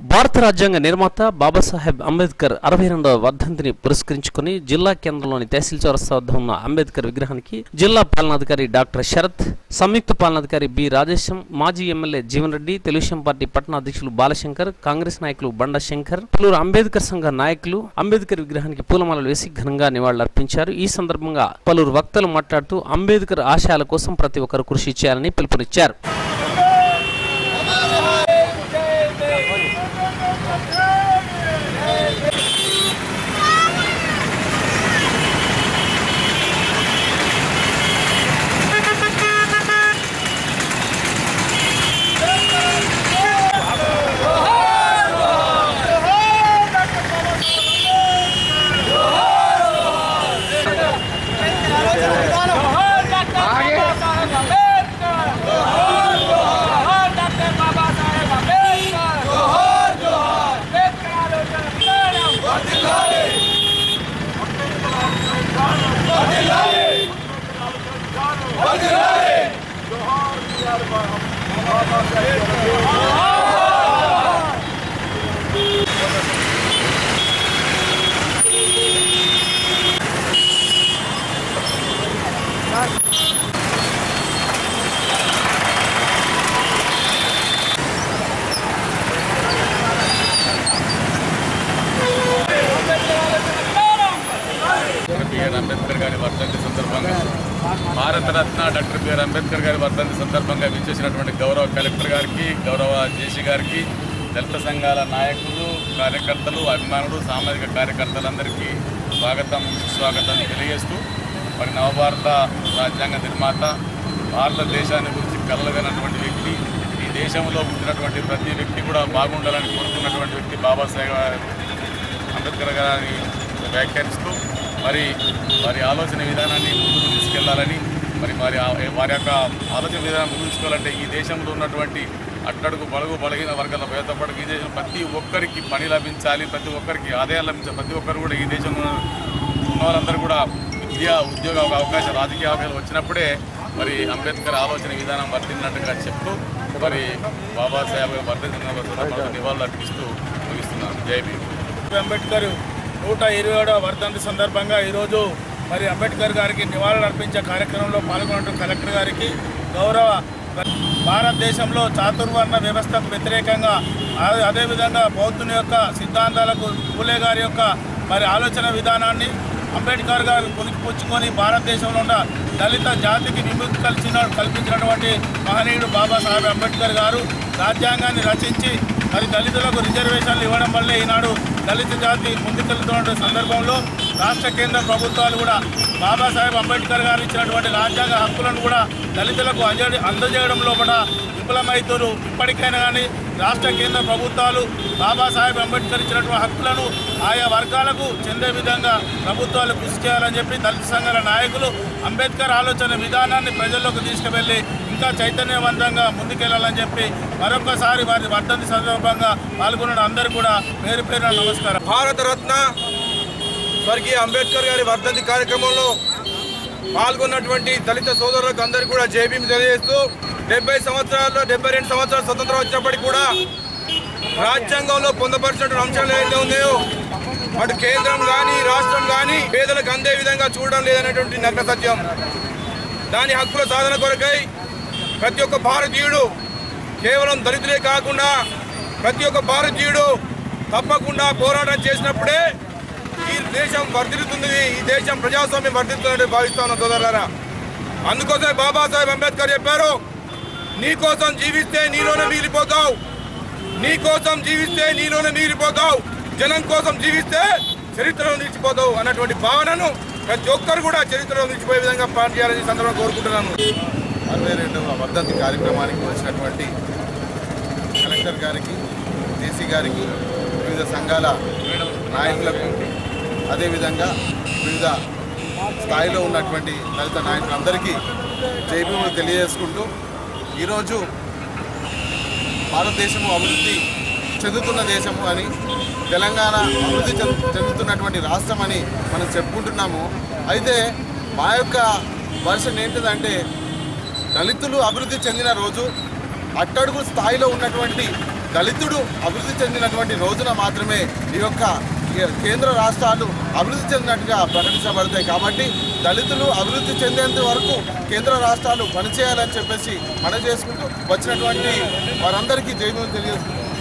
భారత రాజ్యాంగ నిర్మాత బాబాసాహెబ్ అంబేద్కర్ అరవై రెండవ వర్ధంతిని పురస్కరించుకుని జిల్లా కేంద్రంలోని తహసీల్ చౌరస్తా వద్ద ఉన్న అంబేద్కర్ విగ్రహానికి జిల్లా పాలనాధికారి డాక్టర్ శరత్ సంయుక్త పాలనాధికారి బి రాజేశం మాజీ ఎమ్మెల్యే జీవన్ రెడ్డి తెలుగుదేశం పార్టీ పట్టణ అధ్యక్షులు బాలశంకర్ కాంగ్రెస్ నాయకులు బండ శంకర్ పలువురు అంబేద్కర్ సంఘ నాయకులు అంబేద్కర్ విగ్రహానికి పూలమాలలు వేసి ఘనంగా నివాళులర్పించారు ఈ సందర్భంగా పలువురు వక్తలు మాట్లాడుతూ అంబేద్కర్ ఆశయాల కోసం ప్రతి ఒక్కరు కృషి చేయాలని పిలుపునిచ్చారు బిఆర్ అంబేద్కర్ గారి వర్ధంతి సందర్భంగా భారతరత్న డాక్టర్ బిఆర్ అంబేద్కర్ గారి వర్ధంతి సందర్భంగా విచ్చేసినటువంటి గౌరవ కలెక్టర్ గారికి గౌరవ జేసీ గారికి దళిత సంఘాల నాయకులు కార్యకర్తలు అభిమానులు సామాజిక కార్యకర్తలందరికీ స్వాగతం స్వాగతం తెలియజేస్తూ మరి నవభారత రాజ్యాంగ నిర్మాత భారతదేశాన్ని గురించి కలగనటువంటి వ్యక్తి ఈ దేశంలో పుట్టినటువంటి ప్రతి వ్యక్తి కూడా బాగుండాలని కోరుకున్నటువంటి వ్యక్తి బాబాసాహెబ్ అంబేద్కర్ గారిని వ్యాఖ్యానిస్తూ మరి వారి ఆలోచన విధానాన్ని ముందుకు తీసుకెళ్లాలని మరి వారి ఆ- వారి యొక్క ఆలోచన విధానం ముందుకు తీసుకోవాలంటే ఈ దేశంలో ఉన్నటువంటి అట్టడుగు బడుగు బలహీన వర్గాల పేదపడకు ఈ దేశం ప్రతి ఒక్కరికి పని లభించాలి ప్రతి ఒక్కరికి ఆదాయాలు లభించాలి ప్రతి ఒక్కరు కూడా ఈ దేశంలో ఉన్న వాళ్ళందరూ కూడా విద్య ఉద్యోగ అవకాశం రాజకీయ అవకాశాలు వచ్చినప్పుడే మరి అంబేద్కర్ ఆలోచన విధానం వర్తించినట్టుగా చెప్తూ మరి బాబాసాహెబ్ వర్ధించిన నివాళులు అర్పిస్తూ ముగిస్తున్నాను జై భీమ్ అంబేద్కర్ నూట ఇరవై ఏడవ వర్ధంతి సందర్భంగా ఈరోజు మరి అంబేద్కర్ గారికి నివాళులు అర్పించే కార్యక్రమంలో పాల్గొనడం కలెక్టర్ గారికి గౌరవ భారతదేశంలో చాతుర్వర్ణ వ్యవస్థకు వ్యతిరేకంగా అదే- అదేవిధంగా బౌద్ధుని యొక్క సిద్ధాంతాలకు పూలే గారి యొక్క మరి ఆలోచన విధానాన్ని అంబేద్కర్ గారు పుచ్చుకొని భారతదేశంలో ఉన్న దళిత జాతికి విముక్తి కల్చిన కల్పించినటువంటి మహనీయుడు బాబాసాహెబ్ అంబేద్కర్ గారు రాజ్యాంగాన్ని రచించి మరి దళితులకు రిజర్వేషన్లు ఇవ్వడం వల్లే ఈనాడు దళిత జాతి ముందుకెళ్తున్న సందర్భంలో రాష్ట్ర కేంద్ర ప్రభుత్వాలు కూడా బాబాసాహెబ్ అంబేద్కర్ గారు ఇచ్చినటువంటి రాజ్యాంగ హక్కులను కూడా దళితులకు అంజ అందజేయడంలో కూడా విఫలమవుతారు ఇప్పటికైనా కానీ రాష్ట్ర కేంద్ర ప్రభుత్వాలు బాబాసాహెబ్ అంబేద్కర్ ఇచ్చినటువంటి హక్కులను ఆయా వర్గాలకు చెందే విధంగా ప్రభుత్వాలు కృషి చేయాలని చెప్పి దళిత సంఘాల నాయకులు అంబేద్కర్ ఆలోచన విధానాన్ని ప్రజల్లోకి తీసుకువెళ్ళి ఇంకా చైతన్యవంతంగా ముందుకెళ్లాలని చెప్పి మరొకసారి వారి వర్ధంతి సందర్భంగా పాల్గొన్న అందరూ కూడా పేరు పేరున నమస్కారం భారతరత్న స్వర్గీయ అంబేద్కర్ గారి వర్ధంతి కార్యక్రమంలో పాల్గొన్నటువంటి దళిత సోదరులకు అందరికీ కూడా జేబీని తెలియజేస్తూ డెబ్బై సంవత్సరాల్లో డెబ్బై రెండు సంవత్సరాల స్వతంత్రం వచ్చినప్పటికీ కూడా రాజ్యాంగంలో పొందపరిచినటువంటి అంశాలు ఏదైతే ఉన్నాయో అటు కేంద్రం కానీ రాష్ట్రం కానీ పేదలకు అందే విధంగా చూడడం లేదనేటువంటి నగ్న సత్యం దాని హక్కుల సాధన కొరకై ప్రతి ఒక్క భారతీయుడు కేవలం దళితులే కాకుండా ప్రతి ఒక్క భారతీయుడు తప్పకుండా పోరాటం చేసినప్పుడే ఈ దేశం వర్ధిల్లుతుంది ఈ దేశం ప్రజాస్వామ్యం వర్ధిల్లుతుందని భావిస్తాను సోదరులారా అందుకోసమే బాబాసాహెబ్ అంబేద్కర్ చెప్పారు నీ కోసం జీవిస్తే నీలోనే మిగిలిపోతావు నీ కోసం జీవిస్తే నీలోనే మిగిలిపోతావు జనం కోసం జీవిస్తే చరిత్రలో నిలిచిపోతావు అన్నటువంటి భావనను ప్రతి ఒక్కరు కూడా చరిత్రలో నిలిచిపోయే విధంగా పనిచేయాలని ఈ సందర్భంగా కోరుకుంటున్నాను అరవై రెండవ వర్ధంతి కార్యక్రమానికి వచ్చినటువంటి కలెక్టర్ గారికి డీసీ గారికి వివిధ సంఘాల నాయకులకు అదేవిధంగా వివిధ స్థాయిలో ఉన్నటువంటి దళిత నాయకులందరికీ జైభీములు తెలియజేసుకుంటూ ఈరోజు భారతదేశము అభివృద్ధి చెందుతున్న దేశము అని తెలంగాణ అభివృద్ధి చెందు- చెందుతున్నటువంటి రాష్ట్రం అని మనం చెప్పుకుంటున్నాము అయితే మా యొక్క వర్షన్ ఏంటిదంటే దళితులు అభివృద్ధి చెందిన రోజు అట్టడుగు స్థాయిలో ఉన్నటువంటి దళితుడు అభివృద్ధి చెందినటువంటి రోజున మాత్రమే ఈ యొక్క కేంద్ర రాష్ట్రాలు అభివృద్ధి చెందినట్టుగా ప్రకటించబడతాయి కాబట్టి దళితులు అభివృద్ధి చెందేంత వరకు కేంద్ర రాష్ట్రాలు పనిచేయాలని చెప్పేసి మనం చేసుకుంటూ వచ్చినటువంటి వారందరికీ జైలు తెలియజేసుకుంటూ